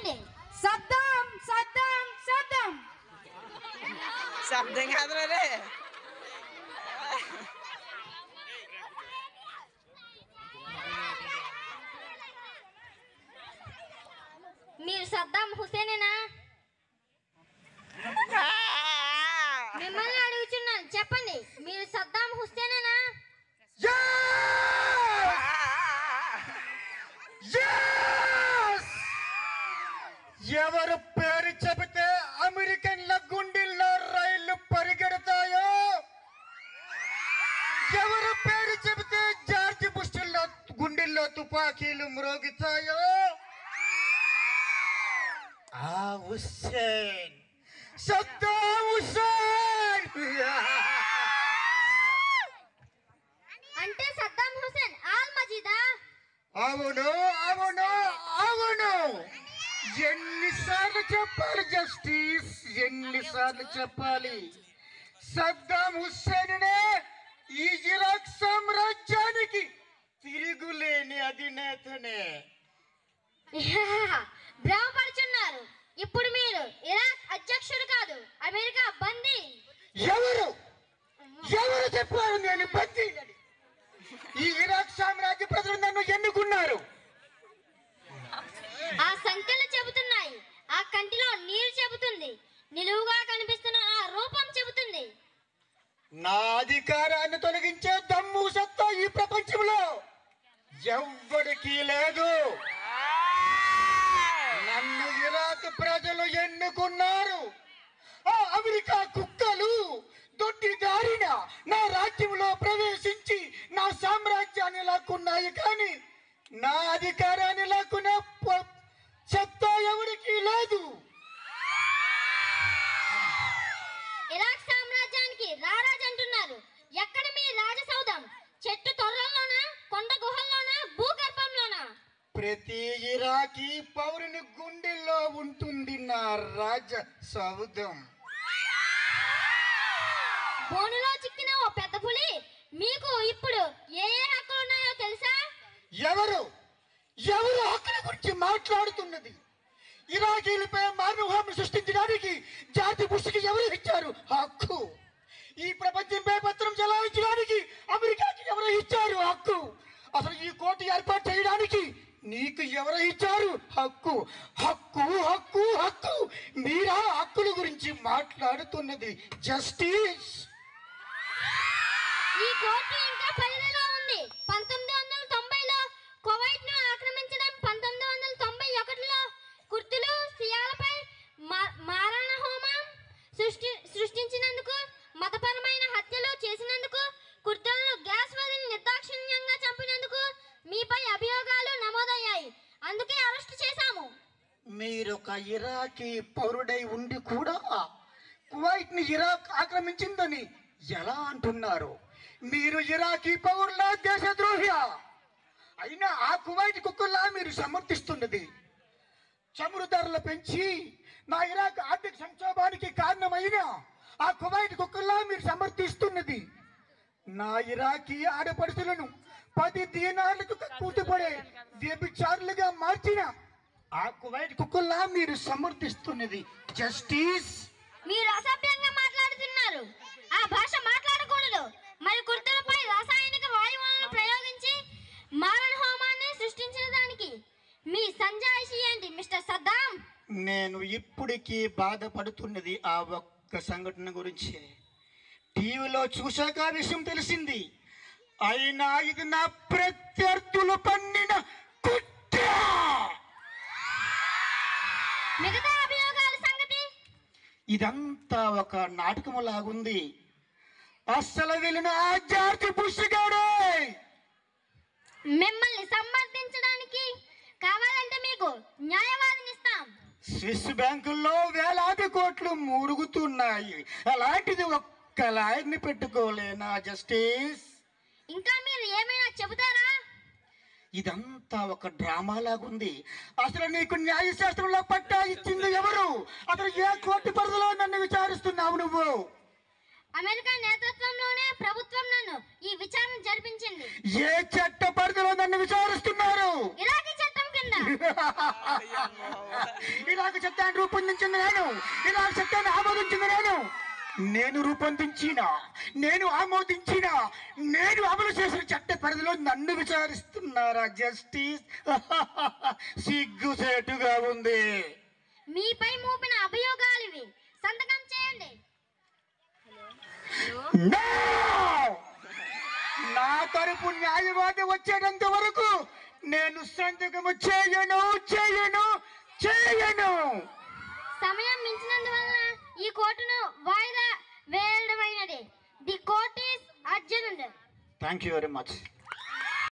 చెప్పండి సద్దాం సద్దాం సద్దాం శబ్దం కాదు రే మీరు సద్దాం హుసేనేనా మిమ్మల్ని అడుగుచున్నాను చెప్పండి మీరు సద్దాం హుసేనేనా ఎవరు పేరు చెబితే అమెరికన్ల గుండెల్లో రైళ్లు పరిగెడతాయో ఎవరు పేరు చెబితే జార్జి బుస్టుల్లో గుండెల్లో తుపాకీలు మ్రోగుతాయో ఆ హుస్సేన్ సద్దాం హుస్సేన్ అంటే సద్దాం హుసేన్ ఆల్ మజీదా అవును అవును అవును ఎన్నిసార్లు చెప్పాలి జస్టిస్ ఎన్నిసార్లు చెప్పాలి సద్దాం హుస్సేనే ఈ ఇరాక్ సామ్రాజ్యానికి తిరుగులేని అధినేతనే భ్రమపడుచున్నారు ఇప్పుడు మీరు ఇరాక్ అధ్యక్షుడు కాదు అమెరికా బందీ ఎవరు ఎవరు చెప్పారు నేను బందీలని ఈ ఇరాక్ సామ్రాజ్య ప్రజలు నన్ను ఎన్నుకున్నారు ఆ సంఖ్యలు చెబుతున్నాయి ఆ కంటిలో నీరు చెబుతుంది నిలువుగా కనిపిస్తున్న ఆ రూపం చెబుతుంది నా అధికారాన్ని తొలగించే దమ్ము సత్తా ఈ ప్రపంచంలో ఎవ్వడికి లేదు నన్ను ఇరాక్ ప్రజలు ఎన్నుకున్నారు ఆ అమెరికా కుక్కలు దొడ్డి దారిన నా రాజ్యంలో ప్రవేశించి నా సామ్రాజ్యాన్ని లాక్కున్నాయి కానీ నా అధికారాన్ని లాక్కునే ప- సత్తా ఎవరికి లేదు ఇరాక్ సామ్రాజ్యానికి రారాజ్ అంటున్నారు ఎక్కడ మీ రాజసౌధం చెట్టు తొర్రల్లోనా కొండ గుహల్లోనా భూగర్భంలోనా ప్రతి ఇరాకీ పౌరుని గుండెల్లో ఉంటుంది నా రాజ సౌధం బోనులో చిక్కిన ఓ పెద్ద పులి మీకు ఇప్పుడు ఏ ఏ హక్కులు ఉన్నాయో తెలుసా ఎవరు ఎవరు హక్కుల గురించి మాట్లాడుతున్నది ఇరాకీలపై మానవహాన్ని సృష్టించడానికి జాతి బుష్కి ఎవరు ఇచ్చారు హక్కు ఈ ప్రపంచంపై పత్రం చెలాయించడానికి అమెరికాకి ఎవరు ఇచ్చారు హక్కు అసలు ఈ కోర్టు ఏర్పాటు చేయడానికి నీకు ఎవరు ఇచ్చారు హక్కు హక్కు హక్కు హక్కు మీరా హక్కుల గురించి మాట్లాడుతున్నది జస్టిస్ ఈ కోర్టు ఇంకా పరిధిలో ఉంది పంతొమ్మిది వందల తొంభైలో కువైట్ ను ఆక్రమించడం పంతొమ్మిది వందల తొంభై ఒకటిలో కుర్తులు సియాలపై మా- మారణ హోమం సృష్టి సృష్టించినందుకు మతపరమైన హత్యలు చేసినందుకు కుర్తులను గ్యాస్ వదిలి నిర్దాక్షిణ్యంగా చంపినందుకు మీపై అభియోగాలు నమోదయ్యాయి అందుకే అరెస్ట్ చేశాము మీరొక ఇరాకీ పౌరుడై ఉండి కూడా కువైట్ ని ఇరాక్ ఆక్రమించిందని ఎలా అంటున్నారు మీరు ఇరాకీ పౌరుల దేశద్రోహి అయినా ఆ కువైట్ కుక్కల్లా మీరు సమర్థిస్తున్నది చమురు ధరలు పెంచి నా ఇరాక్ ఆర్థిక సంక్షోభానికి కారణమైన ఆ కువైట్ కుక్కల్లా మీరు సమర్థిస్తున్నది నా ఇరాకీ ఆడపడుచులను పది దీనాలకు కూతుపడే వ్యభిచారులుగా మార్చిన ఆ కువైట్ కుక్కల్లా మీరు సమర్థిస్తున్నది జస్టిస్ మీరు అసభ్యంగా మాట్లాడుతున్నారు ఆ భాష మాట్లాడకూడదు మరి కుర్తులపై రాసాయనిక వాయువులను ప్రయోగించి మారణ హోమాన్ని సృష్టించిన దానికి మీ సంజాయిషి ఏంటి మిస్టర్ సద్దాం నేను ఇప్పటికీ బాధపడుతున్నది ఆ ఒక్క సంఘటన గురించి టీవీలో చూశాక ఆ విషయం తెలిసింది అయినా ఇది నా ప్రత్యర్థులు పన్నిన కుట్ర మిగతా అభియోగాల సంగతి ఇదంతా ఒక నాటకము లాగుంది అస్సలు వెళ్ళిన ఆ జార్జి బుష్ గాడే మిమ్మల్ని సమర్థించడానికి కావాలంటే మీకు న్యాయవాదినిస్తాం స్విస్ బ్యాంకుల్లో వేలాది కోట్లు మురుగుతున్నాయి అలాంటిది ఒక్క లాయర్ని పెట్టుకోలేనా జస్టిస్ ఇంకా మీరు ఏమైనా చెబుతారా ఇదంతా ఒక డ్రామా లాగుంది అసలు నీకు న్యాయశాస్త్రంలో పట్టా ఇచ్చింది ఎవరు అసలు ఏ కోర్టు పరిధిలో నన్ను విచారిస్తున్నావు నువ్వు అమెరికా నేతృత్వంలోనే ప్రభుత్వం నన్ను ఈ విచారణ జరిపించింది ఏ చట్ట పరిధిలో నన్ను విచారిస్తున్నారు ఇలాంటి చట్టం కింద చేయండి ఇలాగ చట్టాన్ని రూపొందించింది నేను ఇలాగ చట్టాన్ని ఆమోదించింది నేను నేను రూపొందించిన నేను ఆమోదించిన నేను అమలు చేసిన చట్ట పరిధిలో నన్ను విచారిస్తున్నారా జస్టిస్ సిగ్గుసేటుగా ఉంది మీపై మోపిన అభియోగాలు ఇవి సంతకం చేయండి No! నా తరపు న్యాయవాది వచ్చేటంత వరకు నేను సంతకము చేయను చేయను చేయను సమయం మించినందువలన ఈ కోర్టును వాయిదా వేయడమైనది the court is urgent thank you very much